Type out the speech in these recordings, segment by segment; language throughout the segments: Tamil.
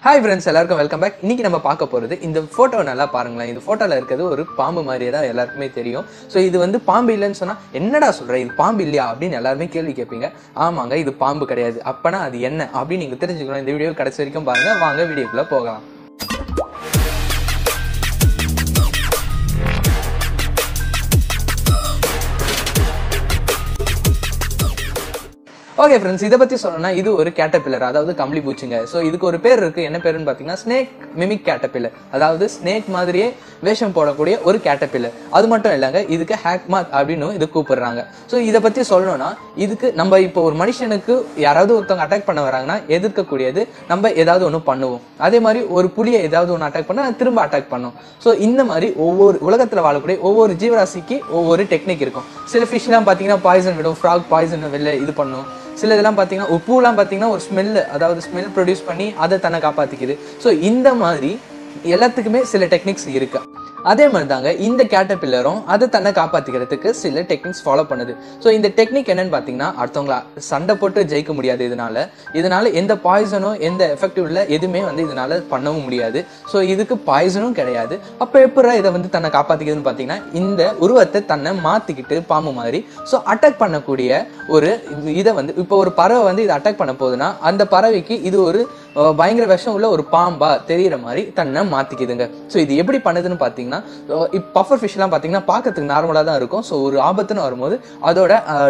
ஹாய் ஃப்ரெண்ட்ஸ் எல்லாருக்கும் வெல்கம் பேக் இன்னைக்கு நம்ம பார்க்க போகிறது இந்த ஃபோட்டோ நல்லா பாருங்களேன் இந்த ஃபோட்டோவில் இருக்கிறது ஒரு பாம்பு மாதிரியே தான் எல்லாருக்குமே தெரியும் ஸோ இது வந்து பாம்பு இல்லைன்னு சொன்னால் என்னடா சொல்கிற இது பாம்பு இல்லையா அப்படின்னு எல்லாருமே கேள்வி கேட்பீங்க ஆமாங்க இது பாம்பு கிடையாது அப்பனா அது என்ன அப்படின்னு நீங்கள் தெரிஞ்சுக்கணும் இந்த வீடியோ கடைசி வரைக்கும் பாருங்கள் வாங்க வீடியோக்குள்ளே போகலாம் ஓகே ஃப்ரெண்ட்ஸ் இதை பற்றி சொல்லணும்னா இது ஒரு கேட்டபில்லர் அதாவது கம்பளி பூச்சிங்க ஸோ இதுக்கு ஒரு பேர் இருக்கு என்ன பேருன்னு பார்த்தீங்கன்னா ஸ்னேக் மிமிக் கேட்டபில்லர் அதாவது ஸ்னேக் மாதிரியே வேஷம் போடக்கூடிய ஒரு கேட்டபில்லர் அது மட்டும் இல்லைங்க இதுக்கு ஹேக்மாத் அப்படின்னு இது கூப்பிடுறாங்க ஸோ இதை பற்றி சொல்லணும்னா இதுக்கு நம்ம இப்போ ஒரு மனுஷனுக்கு யாராவது ஒருத்தவங்க அட்டாக் பண்ண வராங்கன்னா எதிர்க்கக்கூடியது நம்ம ஏதாவது ஒன்று பண்ணுவோம் அதே மாதிரி ஒரு புலியை ஏதாவது ஒன்று அட்டாக் பண்ணா அது திரும்ப அட்டாக் பண்ணும் ஸோ இந்த மாதிரி ஒவ்வொரு உலகத்தில் வாழக்கூடிய ஒவ்வொரு ஜீவராசிக்கு ஒவ்வொரு டெக்னிக் இருக்கும் சில ஃபிஷ்லாம் பார்த்தீங்கன்னா பாய்சன் விடும் ஃப்ராக் பாய்சன் வெளில இது பண்ணும் சில இதெல்லாம் பார்த்தீங்கன்னா உப்புலாம் பார்த்தீங்கன்னா ஒரு ஸ்மெல் அதாவது ஸ்மெல் ப்ரொடியூஸ் பண்ணி அதை தன்னை காப்பாற்றிக்குது ஸோ இந்த மாதிரி எல்லாத்துக்குமே சில டெக்னிக்ஸ் இருக்கு அதே மாதிரி தாங்க இந்த கேட்டபில்லரும் அதை தன்னை காப்பாற்றிக்கிறதுக்கு சில டெக்னிக்ஸ் ஃபாலோ பண்ணுது ஸோ இந்த டெக்னிக் என்னன்னு பார்த்தீங்கன்னா அடுத்தவங்கள சண்டை போட்டு ஜெயிக்க முடியாது இதனால இதனால எந்த பாய்சனோ எந்த எஃபெக்டிவ் இல்லை எதுவுமே வந்து இதனால பண்ணவும் முடியாது ஸோ இதுக்கு பாய்சனும் கிடையாது அப்போ எப்படா இதை வந்து தன்னை காப்பாற்றிக்குதுன்னு பார்த்தீங்கன்னா இந்த உருவத்தை தன்னை மாற்றிக்கிட்டு பாம்பு மாதிரி ஸோ அட்டாக் பண்ணக்கூடிய ஒரு இதை வந்து இப்போ ஒரு பறவை வந்து இதை அட்டாக் பண்ண போகுதுன்னா அந்த பறவைக்கு இது ஒரு அஹ், பயங்கர விஷம் உள்ள ஒரு பாம்பா தெரியிற மாதிரி தன்னை மாத்திக்குதுங்க ஸோ இது எப்படி பண்ணுதுன்னு பார்த்தீங்கன்னா இப்போ பஃபர் ஃபிஷ்லாம் பார்த்தீங்கன்னா பார்க்கறதுக்கு நார்மலாக தான் இருக்கும் ஸோ ஒரு ஆபத்துன்னு வரும்போது அதோட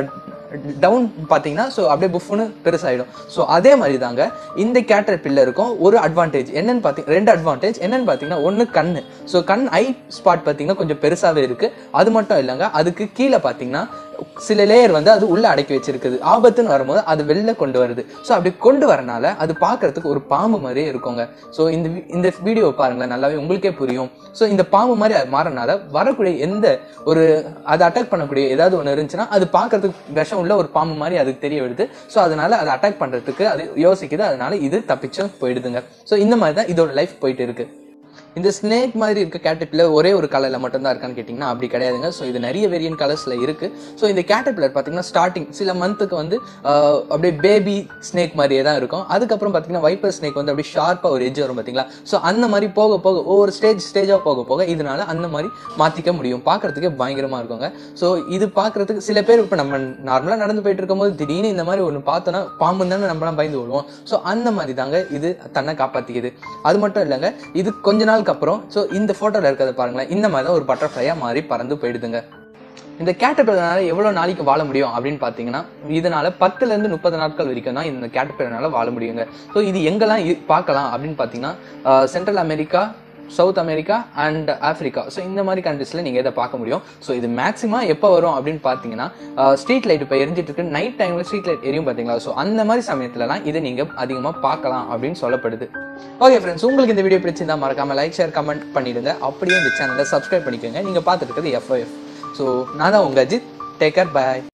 டவுன் பார்த்தீங்கன்னா ஸோ அப்படியே புஃப்னு பெருசாயிடும் ஸோ அதே மாதிரி தாங்க இந்த கேட்டர் பில்லருக்கும் ஒரு அட்வான்டேஜ் என்னன்னு பார்த்தீங்க ரெண்டு அட்வான்டேஜ் என்னன்னு பார்த்தீங்கன்னா ஒன்று கண்ணு ஸோ கண் ஐ ஸ்பாட் பார்த்தீங்கன்னா கொஞ்சம் பெருசாகவே இருக்கு அது மட்டும் இல்லைங்க அதுக்கு கீழே பார்த்தீங்கன்னா சில லேயர் வந்து அது உள்ள அடக்கி வச்சிருக்குது ஆபத்துன்னு வரும்போது அது வெளில கொண்டு வருது ஸோ அப்படி கொண்டு வரனால அது பார்க்கறதுக்கு ஒரு பாம்பு மாதிரியே இருக்குங்க ஸோ இந்த வி- இந்த வீடியோ பாருங்களேன் நல்லாவே உங்களுக்கே புரியும் ஸோ இந்த பாம்பு மாதிரி அது மாறனால வரக்கூடிய எந்த ஒரு அதை அட்டாக் பண்ணக்கூடிய ஏதாவது ஒன்று இருந்துச்சுன்னா அது பார்க்கறதுக்கு விஷம் உள்ள ஒரு பாம்பு மாதிரி அதுக்கு தெரிய வருது ஸோ அதனால அதை அட்டாக் பண்றதுக்கு அது யோசிக்குது அதனால இது தப்பிச்சு போயிடுதுங்க ஸோ இந்த மாதிரி தான் இதோட லைஃப் போயிட்டு இருக்கு இந்த ஸ்னேக் மாதிரி இருக்க கேட்டபில்லர் ஒரே ஒரு கலர்ல மட்டும் தான் இருக்கான்னு கேட்டிங்கன்னா அப்படி கிடையாதுங்க ஸோ இது நிறைய வேரியன்ட் கலர்ஸ்ல இருக்கு ஸோ இந்த கேட்டபில்லர் பார்த்தீங்கன்னா ஸ்டார்டிங் சில மந்த்துக்கு வந்து ஆஹ், அப்படியே பேபி ஸ்னேக் மாதிரியே தான் இருக்கும் அதுக்கப்புறம் பார்த்தீங்கன்னா வைப்பர் ஸ்னேக் வந்து அப்படியே ஷார்ப்பாக ஒரு எட்ஜ் வரும் பார்த்தீங்களா ஸோ அந்த மாதிரி போக போக ஒவ்வொரு ஸ்டேஜ் ஸ்டேஜாக போக போக இதனால அந்த மாதிரி மாற்றிக்க முடியும் பார்க்கறதுக்கே பயங்கரமா இருக்குங்க ஸோ இது பார்க்கறதுக்கு சில பேர் இப்போ நம்ம நார்மலாக நடந்து போயிட்டு இருக்கும்போது திடீர்னு இந்த மாதிரி ஒன்று பார்த்தோன்னா பாம்பு தானே நம்மளாம் பயந்து விடுவோம் ஸோ அந்த மாதிரி தாங்க இது தன்னை காப்பாற்றிக்குது அது மட்டும் இல்லைங்க இது கொஞ்ச நாளுக்கு அப்புறம் ஸோ இந்த ஃபோட்டோவில் இருக்கிறத பாருங்களேன் இந்த மாதிரி தான் ஒரு பட்டர்ஃப்ளையாக மாறி பறந்து போயிடுதுங்க இந்த கேட்டபிளர்னால எவ்வளவு நாளைக்கு வாழ முடியும் அப்படின்னு பார்த்தீங்கன்னா இதனால பத்துல இருந்து முப்பது நாட்கள் வரைக்கும் தான் இந்த கேட்டபிளர்னால வாழ முடியுங்க ஸோ இது எங்கெல்லாம் இ- பார்க்கலாம் அப்படின்னு பார்த்தீங்கன்னா central America south America and Africa so இந்த மாதிரி கண்ட்ரீஸ்ல நீங்க இதை பார்க்க முடியும் ஸோ இது மேக்ஸிமம் எப்போ வரும் அப்படின்னு பார்த்தீங்கன்னா ஸ்ட்ரீட் லைட் இப்போ எரிஞ்சிட்டு இருக்கு நைட் டைம்ல ஸ்ட்ரீட் லைட் எரியும் பார்த்தீங்களா ஸோ அந்த மாதிரி சமயத்துலலாம் இதை நீங்க அதிகமாக பார்க்கலாம் அப்படின்னு சொல்லப்படுது ஓகே ஃப்ரெண்ட்ஸ் உங்களுக்கு இந்த வீடியோ பிடிச்சிருந்தா மறக்காம லைக் ஷேர் கமெண்ட் பண்ணிடுங்க அப்படியே இந்த சேனலை சப்ஸ்கிரைப் பண்ணிக்கோங்க நீங்க பார்த்துட்டு இருக்கிறது எஃப்ஓஎஃப் ஸோ நான் தான் உங்க அஜித் டேக் கேர் பை